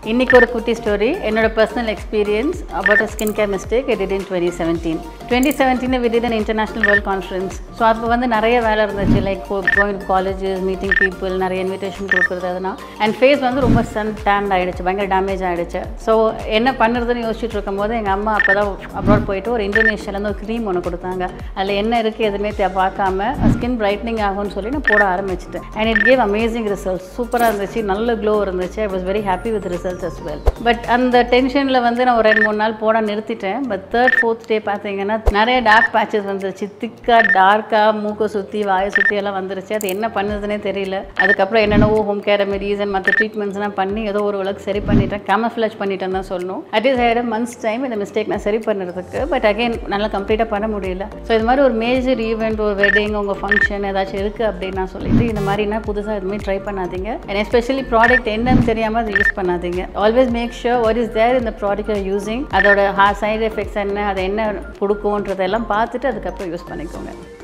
இன்னைக்கு ஒரு குட்டி ஸ்டோரி என்னோட personal experience about a skin care mistake it in twenty seventeen twenty seventeen with in international world conference so அப்போ வந்து நிறைய வேலை இருந்துச்சு like going colleges meeting people நிறைய இன்விடேஷன் கொடுக்குறது அதெல்லாம் அண்ட் ஃபேஸ் வந்து ரொம்ப சன் டேண்ட் ஆகிடுச்சு பயங்கர டேமேஜ் ஆகிடுச்சு ஸோ என்ன பண்ணுறதுன்னு யோசிச்சுட்டு இருக்கும்போது எங்கள் அம்மா அப்போ தான் அப்ராட் போயிட்டு ஒரு இந்தோனேஷியாலேருந்து ஒரு க்ரீம் ஒன்று கொடுத்தாங்க அதில் என்ன இருக்குது எதுவுமே தெ- பார்க்காம ஸ்கின் பிரைட்னிங் ஆகும்னு சொல்லி நான் போட ஆரம்பிச்சிட்டேன் and it gave amazing results சூப்பராக இருந்துச்சு நல்ல க்ளோ இருந்துச்சு I was very happy with results as well but அந்த டென்ஷனில் வந்து நான் ஒரு ரெண்டு மூணு நாள் போட நிறுத்திட்டேன் பட் தேர்ட் ஃபோர்த் டே பார்த்தீங்கன்னா நிறைய டார்க் பேச்சஸ் வந்துருச்சு திக்காக டார்க்காக மூக்கை சுற்றி வாயை சுற்றி எல்லாம் வந்துருச்சு அது என்ன பண்ணுறதுனே தெரியல அதுக்கப்புறம் என்னென்னவோ ஹோம் கேர் ரெமெடிஸ் அண்ட் மற்ற ட்ரீட்மெண்ட்ஸ்லாம் பண்ணி ஏதோ ஒரு அளவுக்கு சரி பண்ணிட்டேன் கேமஃப்ளாஜ் பண்ணிட்டேன்னு தான் சொல்லணும் it is eight months time இந்த மிஸ்டேக் நான் சரி பண்ணுறதுக்கு பட் அகைன் நல்லா கம்ப்ளீட்டாக பண்ண முடியல ஸோ இது மாதிரி ஒரு மேஜர் ஈவெண்ட் ஒரு வெட்டிங் உங்கள் ஃபங்க்ஷன் ஏதாச்சும் இருக்குது அப்படின்னு நான் சொல்லிட்டு இந்த மாதிரினா புதுசாக எதுவுமே ட்ரை பண்ணாதீங்க அண்ட் எஸ்பெஷலி ப்ராடக்ட் என்னன்னு தெரியாமல் அதை யூஸ் பண்ணாதீங்க always make sure what is there இந்த ப்ராடக்ட் யூஸிங் அதோட சைடு எஃபெக்ட்ஸ் என்ன அதை என்ன கொடுக்கும்ன்றதெல்லாம் பார்த்துட்டு அதுக்கப்புறம் யூஸ் பண்ணிக்கோங்க